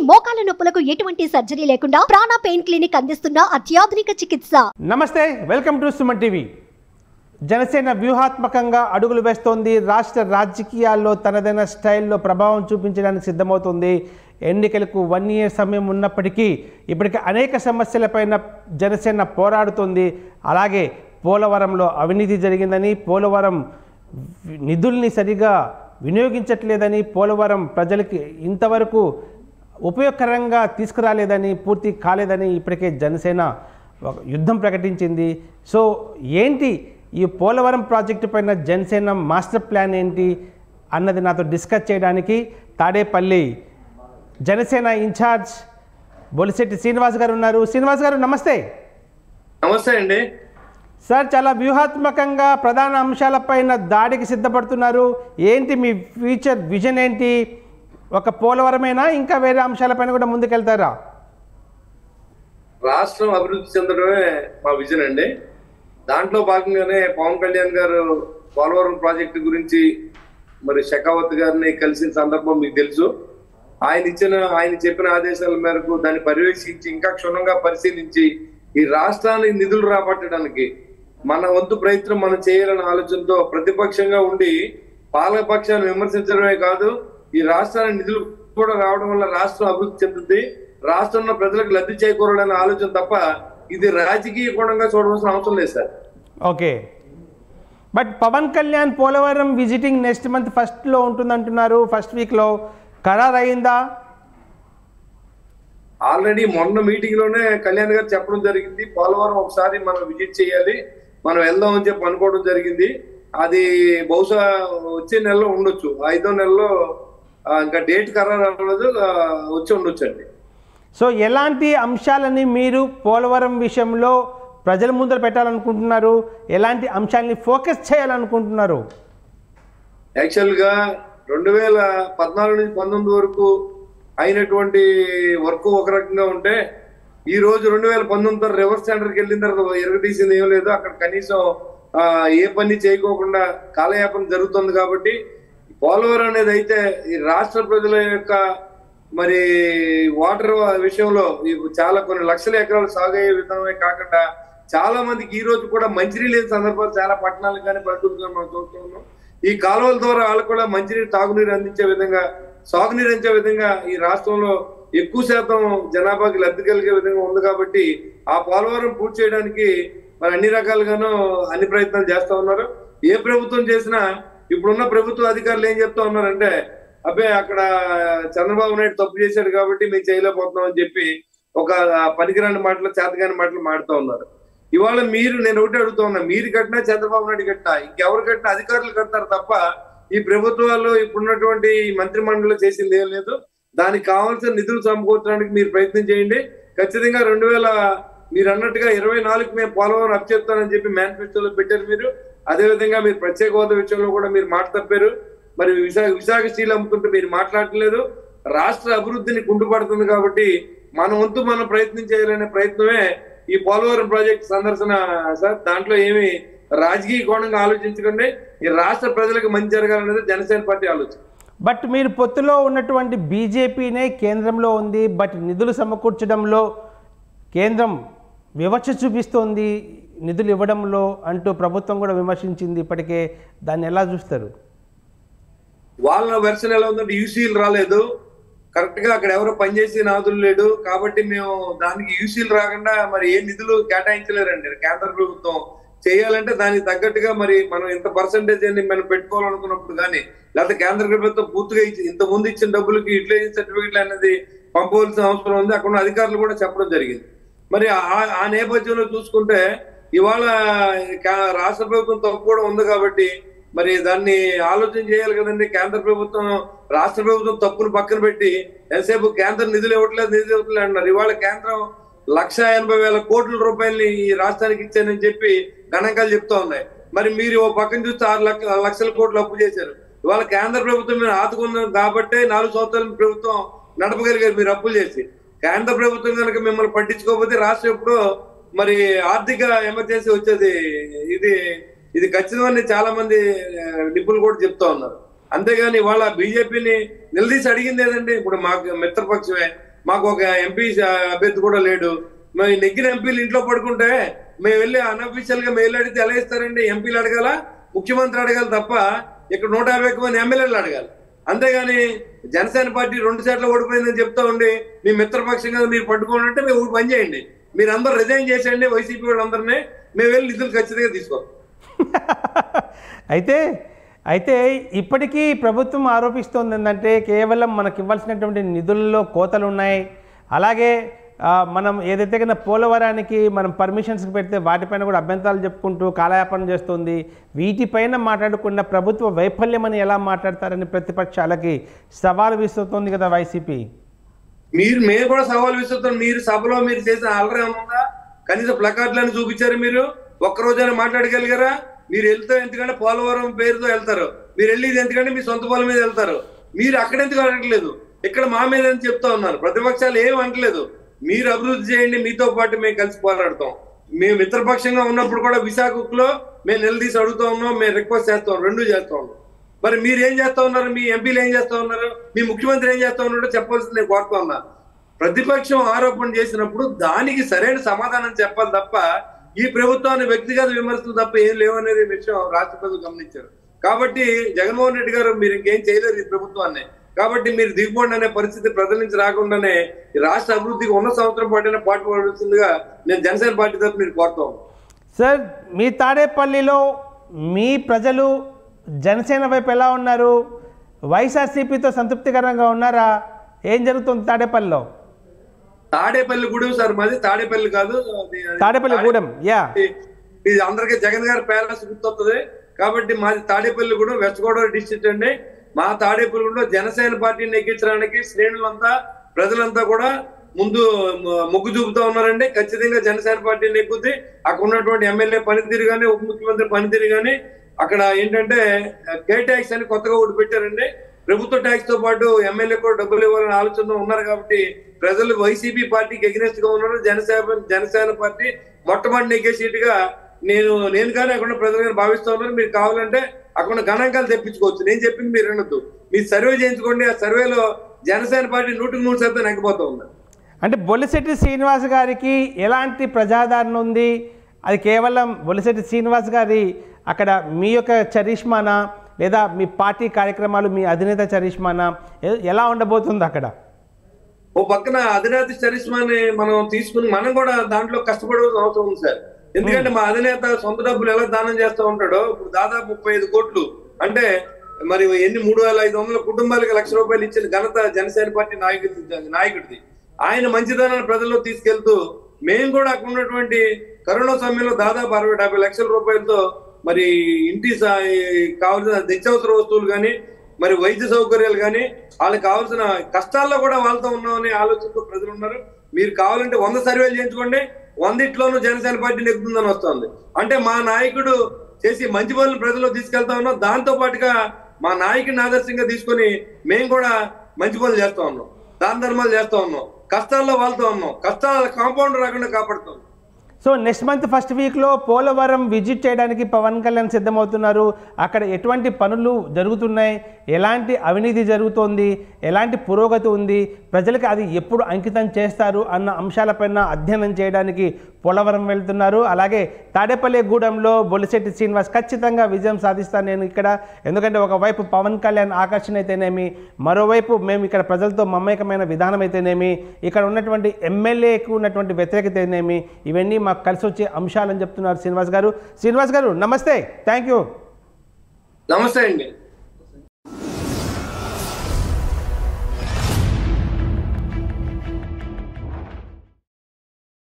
మోకాల నొప్పులకు ఎటువంటి సర్జరీ లేకుండా ప్రాణ పెయిన్ క్లినిక్ అందిస్తున్న అత్యాధునిక చికిత్స నమస్తే welcome to Suman TV Janasena వ్యూహాత్మకంగా అడుగులు వేస్తోంది రాష్ట్ర రాజకీయాల్లో తనదైన స్టైల్లో ప్రభావం చూపించడానికి సిద్ధమవుతుంది ఎన్నికలకు వన్ ఇయర్ సమయం ఉన్నప్పటికీ ఇప్పటికే అనేక సమస్యలపైన జనసేన పోరాడుతోంది అలాగే పోలవరంలో అవినీతి జరిగిందని పోలవరం వి- నిధుల్ని సరిగా వినియోగించట్లేదని పోలవరం ప్రజలకి ఇంతవరకు ఉపయోగకరంగా తీసుకురాలేదని పూర్తి కాలేదని ఇప్పటికే జనసేన ఒక యుద్ధం ప్రకటించింది సో ఏంటి ఈ పోలవరం ప్రాజెక్టు పైన జనసేన మాస్టర్ ప్లాన్ ఏంటి అన్నది నాతో డిస్కస్ చేయడానికి తాడేపల్లి జనసేన ఇన్ఛార్జ్ బొలిశెట్టి శ్రీనివాస్ గారు ఉన్నారు శ్రీనివాస్ గారు నమస్తే నమస్తే అండి సార్ చాలా వ్యూహాత్మకంగా ప్రధాన అంశాలపైన దాడికి సిద్ధపడుతున్నారు ఏంటి మీ ఫ్యూచర్ విజన్ ఏంటి ఒక పోలవరమేనా ఇంకా వేరే అంశాలపైన కూడా ముందుకెళ్తారా రాష్ట్రం అభివృద్ధి చెందడమే మా విజన్ అండి దాంట్లో భాగంగానే పవన్ కళ్యాణ్ గారు పోలవరం ప్రాజెక్టు గురించి మరి షెకావత్ గారిని కలిసిన సందర్భం మీకు తెలుసు ఆయన ఇచ్చిన ఆయన చెప్పిన ఆదేశాల మేరకు దాన్ని పర్యవేక్షించి ఇంకా క్షుణ్ణంగా పరిశీలించి ఈ రాష్ట్రానికి నిధులు రాబట్టడానికి మన వంతు ప్రయత్నం మనం చేయాలనే ఆలోచనతో ప్రతిపక్షంగా ఉండి పాలకపక్షాన్ని విమర్శించడమే కాదు ఈ రాష్ట్రానికి నిధులు కూడా రావడం వల్ల రాష్ట్రం అభివృద్ధి చెందుతుంది రాష్ట్రంలో ప్రజలకు లబ్ధి చేకూరాలనే ఆలోచన తప్ప ఇది రాజకీయ కోణంగా చూడవలసిన అవసరం లేదు sir okay but Pawan Kalyan Polavaram visiting next month ఫస్ట్లో ఉంటుందంటున్నారు ఫస్ట్ వీక్లో ఖరారు అయిందా ఆల్రెడీ మొన్న మీటింగ్ లోనే కళ్యాణ్ గారు చెప్పడం జరిగింది పోలవరం ఒకసారి మనం విజిట్ చేయాలి మనం వెళ్దాం అని చెప్పి అనుకోవడం జరిగింది అది బహుశా వచ్చే నెలలో ఉండొచ్చు ఐదో నెలలో ఆ, ఇంకా డేట్ ఖరారు అవ్వలేదు ఆ, వచ్చి ఉండొచ్చు అండి సో ఎలాంటి అంశాలని మీరు పోలవరం విషయంలో ప్రజల ముందర పెట్టాలనుకుంటున్నారు ఎలాంటి అంశాలని ఫోకస్ చేయాలనుకుంటున్నారు యాక్చువల్ గా రెండు వేల పద్నాలుగు నుంచి పంతొమ్మిది వరకు అయినటువంటి వర్క్ ఒక రకంగా ఉంటే ఈ రోజు రెండు వేల పంతొమ్మిది రివర్స్ సెంటర్కి వెళ్ళిన తర్వాత ఎరగదీసింది ఏం లేదు అక్కడ కనీసం ఆ, ఏ పని చేయకోకుండా కాలయాపన జరుగుతుంది కాబట్టి పోలవరం అనేది అయితే ఈ రాష్ట్ర ప్రజల యొక్క మరి వాటర్ విషయంలో ఈ చాలా కొన్ని లక్షల ఎకరాలు సాగు అయ్యే విధమే కాకుండా చాలా మందికి ఈ రోజు కూడా మంచినీళ్ళు లేని సందర్భాలు చాలా పట్టణాలకు కానీ పల్లెటూరు కానీ మనం చూస్తూ ఉన్నాం ఈ కాలువల ద్వారా వాళ్ళకు కూడా మంచినీరు తాగునీరు అందించే విధంగా సాగునీరు అందించే విధంగా ఈ రాష్ట్రంలో ఎక్కువ శాతం జనాభాకి లబ్ధి కలిగే విధంగా ఉంది కాబట్టి ఆ పోలవరం పూర్తి చేయడానికి మరి అన్ని రకాలుగాను అన్ని ప్రయత్నాలు చేస్తా ఉన్నారు ఏ ప్రభుత్వం చేసినా ఇప్పుడున్న ప్రభుత్వ అధికారులు ఏం చెప్తా ఉన్నారంటే అబ్బే అక్కడ చంద్రబాబు నాయుడు తప్పు చేశాడు కాబట్టి మేము చేయలేకపోతున్నాం అని చెప్పి ఒక పనికిరాని మాటలు చేతగాని మాటలు మాడుతూ ఉన్నారు ఇవాళ మీరు నేను ఒకటి అడుగుతా ఉన్నా మీరు కట్టినా చంద్రబాబు నాయుడు కట్టినా ఇంకెవరు కట్టినా అధికారులు కడతారు తప్ప ఈ ప్రభుత్వాలు ఇప్పుడున్నటువంటి ఈ మంత్రి మండలి చేసింది ఏం లేదు దానికి కావాల్సిన నిధులు సమకూర్చడానికి మీరు ప్రయత్నం చేయండి ఖచ్చితంగా రెండు వేల మీరు అన్నట్టుగా ఇరవై నాలుగు మేము పోలవరం అప్ చెప్తానని చెప్పి మేనిఫెస్టోలో పెట్టారు మీరు అదే విధంగా మీరు ప్రత్యేక హోదా విషయంలో కూడా మీరు మాట తప్పారు మరి విశాఖ విశాఖ స్టీల్ అమ్ముతుంటే మీరు మాట్లాడట్లేదు రాష్ట్ర అభివృద్ధిని కుంటుపడుతుంది కాబట్టి మన వంతు మనం ప్రయత్నం చేయాలనే ప్రయత్నమే ఈ పోలవరం ప్రాజెక్ట్ సందర్శన సార్ దాంట్లో ఏమి రాజకీయ కోణంగా ఆలోచించకండి ఈ రాష్ట్ర ప్రజలకు మంచి జరగాలనేది జనసేన పార్టీ ఆలోచన బట్ మీరు పొత్తులో ఉన్నటువంటి బీజేపీనే కేంద్రంలో ఉంది బట్ నిధులు సమకూర్చడంలో కేంద్రం వివక్ష చూపిస్తోంది నిధులు ఇవ్వడంలో అంటూ ప్రభుత్వం కూడా విమర్శించింది ఇప్పటికే దాన్ని ఎలా చూస్తారు వాళ్ళ వెర్షన్ ఎలా ఉందంటే యూసీలు రాలేదు కరెక్ట్ గా అక్కడ ఎవరో పనిచేసే నాదులు లేడు కాబట్టి మేము దానికి యూసీలు రాకుండా మరి ఏ నిధులు కేటాయించలేరండి కేంద్ర ప్రభుత్వం చేయాలంటే దానికి తగ్గట్టుగా మరి మనం ఇంత పర్సంటేజ్ అని మనం పెట్టుకోవాలనుకున్నప్పుడు కానీ లేకపోతే కేంద్ర ప్రభుత్వం పూర్తిగా ఇచ్చి ఇంత ముందు ఇచ్చిన డబ్బులకి యూటిలైజేషన్ సర్టిఫికెట్లు అనేది పంపవలసిన అవసరం ఉంది అక్కడ ఉన్న అధికారులు కూడా చెప్పడం జరిగింది మరి ఆ- ఆ నేపథ్యంలో చూసుకుంటే ఇవాళ కా- రాష్ట్ర ప్రభుత్వం తప్పు కూడా ఉంది కాబట్టి మరి దాన్ని ఆలోచన చేయాలి కదండి కేంద్ర ప్రభుత్వం రాష్ట్ర ప్రభుత్వం తప్పును పక్కన పెట్టి ఎంతసేపు కేంద్రం నిధులు ఇవ్వట్లేదు నిధులు ఇవ్వట్లేదు అన్నారు ఇవాళ కేంద్రం లక్ష ఎనభై వేల కోట్ల రూపాయలని ఈ రాష్ట్రానికి ఇచ్చానని చెప్పి గణాంకాలు చెప్తా ఉన్నాయి మరి మీరు ఓ పక్కన చూస్తే ఆరు లక్ష లక్షల కోట్లు అప్పు చేశారు ఇవాళ కేంద్ర ప్రభుత్వం మీరు ఆదుకున్నారు కాబట్టి నాలుగు సంవత్సరాల ప్రభుత్వం నడపగలిగారు మీరు అప్పులు చేసి కేంద్ర ప్రభుత్వం కనుక మిమ్మల్ని పట్టించుకోకపోతే రాష్ట్రం ఎప్పుడో మరి ఆర్థిక ఎమర్జెన్సీ వచ్చేది ఇది ఇది ఖచ్చితమని చాలా మంది ఆ, నిపుణులు కూడా చెప్తా ఉన్నారు అంతేగాని వాళ్ళ బీజేపీని నిలదీసి అడిగింది ఏదండి ఇప్పుడు మాకు మిత్రపక్షమే మాకు ఒక ఎంపీ అభ్యర్థి కూడా లేడు మరి నెగ్గిన ఎంపీలు ఇంట్లో పడుకుంటే మేము వెళ్ళి అన్అఫీషియల్ గా మేము అడిగితే ఎలా ఇస్తారండి ఎంపీలు అడగాల ముఖ్యమంత్రి అడగాలి తప్ప ఇక్కడ నూట యాభై ఒక్క మంది ఎమ్మెల్యేలు అడగాలి అంతేగాని జనసేన పార్టీ రెండు సీట్లు ఓడిపోయిందని చెప్తా ఉండి మీ మిత్రపక్షంగా మీరు పట్టుకోండి అంటే మేము పని చేయండి మీరు అందరు రిజైన్ చేసేయండి వైసీపీ వాళ్ళందరినీ మేము వెళ్ళి నిధులు ఖచ్చితంగా తీసుకోవాలి అయితే అయితే ఇప్పటికీ ప్రభుత్వం ఆరోపిస్తోంది ఏంటంటే కేవలం మనకి ఇవ్వాల్సినటువంటి నిధుల్లో కోతలు ఉన్నాయి అలాగే ఆ, మనం ఏదైతే కన్నా పోలవరానికి మనం పర్మిషన్స్కి పెడితే వాటిపైన కూడా అభ్యంతరాలు చెప్పుకుంటూ కాలయాపన చేస్తుంది వీటిపైన మాట్లాడకుండా ప్రభుత్వ వైఫల్యం అని ఎలా మాట్లాడతారని ప్రతిపక్షాలకి సవాల్ విసురుతోంది కదా వైసీపీ మీరు మేము కూడా సవాల్ విసురుతాం మీరు సభలో మీరు చేసిన అల్లరి ఏమన్నా కనీసం ప్లకార్డులను చూపించారు మీరు ఒక్క రోజైనా మాట్లాడగలిగారా మీరు వెళ్తే ఎందుకంటే పోలవరం పేరుతో వెళ్తారు మీరు వెళ్ళేది ఎందుకంటే మీ సొంత పొలం మీద వెళ్తారు మీరు అక్కడ ఎందుకు అడగట్లేదు ఇక్కడ మా మీద అని చెప్తా ఉన్నారు ప్రతిపక్షాలు ఏం అనట్లేదు మీరు అభివృద్ధి చేయండి మీతో పాటు మేము కలిసి పోరాడతాం మేము మిత్రపక్షంగా ఉన్నప్పుడు కూడా విశాఖలో మేము నిలదీసి అడుగుతా ఉన్నాం మేము రిక్వెస్ట్ చేస్తాం రెండు చేస్తా ఉన్నాం మరి మీరు ఏం చేస్తా ఉన్నారు మీ ఎంపీలు ఏం చేస్తా ఉన్నారు మీ ముఖ్యమంత్రి ఏం చేస్తా ఉన్నారో చెప్పాల్సింది నేను కోరుతా ఉన్నా ప్రతిపక్షం ఆరోపణ చేసినప్పుడు దానికి సరైన సమాధానం చెప్పాలి తప్ప ఈ ప్రభుత్వాన్ని వ్యక్తిగత విమర్శలు తప్ప ఏం లేవనేది విషయం రాష్ట్ర ప్రజలు గమనించారు కాబట్టి జగన్మోహన్ రెడ్డి గారు మీరు ఇంకేం చేయలేరు ఈ ప్రభుత్వాన్ని కాబట్టి మీరు దిగుబడి అనే పరిస్థితి ప్రజల నుంచి రాకుండానే ఈ రాష్ట్ర అభివృద్ధికి ఉన్న సంవత్సరం పాటైనా పాటుపడాల్సిందిగా నేను జనసేన పార్టీ తరఫు మీరు కోరుతాం సార్ మీ తాడేపల్లిలో మీ ప్రజలు జనసేన వైపు ఎలా ఉన్నారు వైఎస్ఆర్సీపీతో సంతృప్తికరంగా ఉన్నారా ఏం జరుగుతుంది తాడేపల్లిలో తాడేపల్లి గూడెం సార్ మాది తాడేపల్లి కాదు అది- అది- తాడేపల్లి గూడెం యా ఇది అందరికీ జగన్ గారి ప్యాలెస్ గుర్తొస్తుంది కాబట్టి మాది తాడేపల్లి కూడా వెస్ట్ గోదావరి డిస్ట్రిక్ట్ అండి మా తాడేపల్లి కూడా జనసేన పార్టీని ఎక్కించడానికి శ్రేణులంతా ప్రజలంతా కూడా ముందు మ- మొగ్గు చూపుతా ఉన్నారండి ఖచ్చితంగా జనసేన పార్టీని ఎక్కుద్ది అక్కడ ఉన్నటువంటి ఎమ్మెల్యే పనితీరు కానీ ఉప ముఖ్యమంత్రి పనితీరు కానీ అక్కడ ఏంటంటే కే ట్యాక్స్ అని కొత్తగా ఒకటి పెట్టారండి ప్రభుత్వ ట్యాక్స్ తో పాటు ఎమ్మెల్యే కూడా డబ్బులు ఇవ్వాలని ఆలోచనలో ఉన్నారు కాబట్టి ప్రజలు వైసీపీ పార్టీకి ఎగ్నెస్ట్ గా ఉన్నారు జనసేన జనసేన పార్టీ మొట్టమొదటి నెగ్గే సీటుగా నేను నేను కానీ అక్కడ ఉన్న ప్రజలు కానీ భావిస్తా ఉన్నాను మీరు కావాలంటే అక్కడ గణాంకాలు తెప్పించుకోవచ్చు నేను చెప్పింది మీరు వినొద్దు మీరు సర్వే చేయించుకోండి ఆ సర్వేలో జనసేన పార్టీ నూటికి నూరు శాతం నెగ్గిపోతా ఉంది అంటే బొలిశెట్టి శ్రీనివాస్ గారికి ఎలాంటి ప్రజాదరణ ఉంది అది కేవలం బొలిశెట్టి శ్రీనివాస్ గారి అక్కడ మీ యొక్క చరిష్మానా లేదా మీ పార్టీ కార్యక్రమాలు మీ అధినేత చరిష్మానా ఎ- ఎలా ఉండబోతుంది అక్కడ ఓ పక్కన అధినేత చరిష్మాని మనం తీసుకుని మనం కూడా దాంట్లో కష్టపడవలసిన అవసరం ఉంది సార్ ఎందుకంటే మా అధినేత సొంత డబ్బులు ఎలా దానం చేస్తూ ఉంటాడో ఇప్పుడు దాదాపు ముప్పై ఐదు కోట్లు అంటే మరి ఎన్ని మూడు వేల ఐదు వందల కుటుంబాలకు లక్ష రూపాయలు ఇచ్చిన ఘనత జనసేన పార్టీ నాయకుడి నాయకుడిది ఆయన మంచిదనాన్ని ప్రజల్లో తీసుకెళ్తూ మేము కూడా అక్కడ ఉన్నటువంటి కరోనా సమయంలో దాదాపు అరవై డెబ్బై లక్షల రూపాయలతో మరి ఇంటి సా- కావాల్సిన నిత్యావసర వస్తువులు కానీ మరి వైద్య సౌకర్యాలు కానీ వాళ్ళకి కావాల్సిన కష్టాల్లో కూడా వాళ్ళతో ఉన్నామనే ఆలోచనతో ప్రజలు ఉన్నారు మీరు కావాలంటే వంద సర్వేలు చేయించుకోండి వందిట్లోనూ జనసేన పార్టీ నెగ్గుతుందని వస్తుంది అంటే మా నాయకుడు చేసి మంచి పనులు ప్రజల్లో తీసుకెళ్తా ఉన్నాం దాంతో పాటుగా మా నాయకుడిని ఆదర్శంగా తీసుకొని మేము కూడా మంచి పనులు చేస్తా ఉన్నాం దాన ధర్మాలు చేస్తా ఉన్నాం కష్టాల్లో వాళ్ళతో ఉన్నాం కష్టాల కాంపౌండ్ రాకుండా కాపాడుతాం సో నెక్స్ట్ మంత్ ఫస్ట్ వీక్లో పోలవరం విజిట్ చేయడానికి పవన్ కళ్యాణ్ సిద్ధమవుతున్నారు అక్కడ ఎటువంటి పనులు జరుగుతున్నాయి ఎలాంటి అవినీతి జరుగుతోంది ఎలాంటి పురోగతి ఉంది ప్రజలకు అది ఎప్పుడు అంకితం చేస్తారు అన్న అంశాలపైన అధ్యయనం చేయడానికి పోలవరం వెళ్తున్నారు అలాగే తాడేపల్లి గూడెంలో బొలిశెట్టి శ్రీనివాస్ ఖచ్చితంగా విజయం సాధిస్తాను నేను ఇక్కడ ఎందుకంటే ఒకవైపు పవన్ కళ్యాణ్ ఆకర్షణ అయితేనేమి మరోవైపు మేము ఇక్కడ ప్రజలతో మమేకమైన విధానం అయితేనేమి ఇక్కడ ఉన్నటువంటి ఎమ్మెల్యేకు ఉన్నటువంటి వ్యతిరేకత అయితేనేమి ఇవన్నీ మాకు కలిసి వచ్చే అంశాలని చెప్తున్నారు శ్రీనివాస్ గారు శ్రీనివాస్ గారు నమస్తే థ్యాంక్ యూ నమస్తే అండి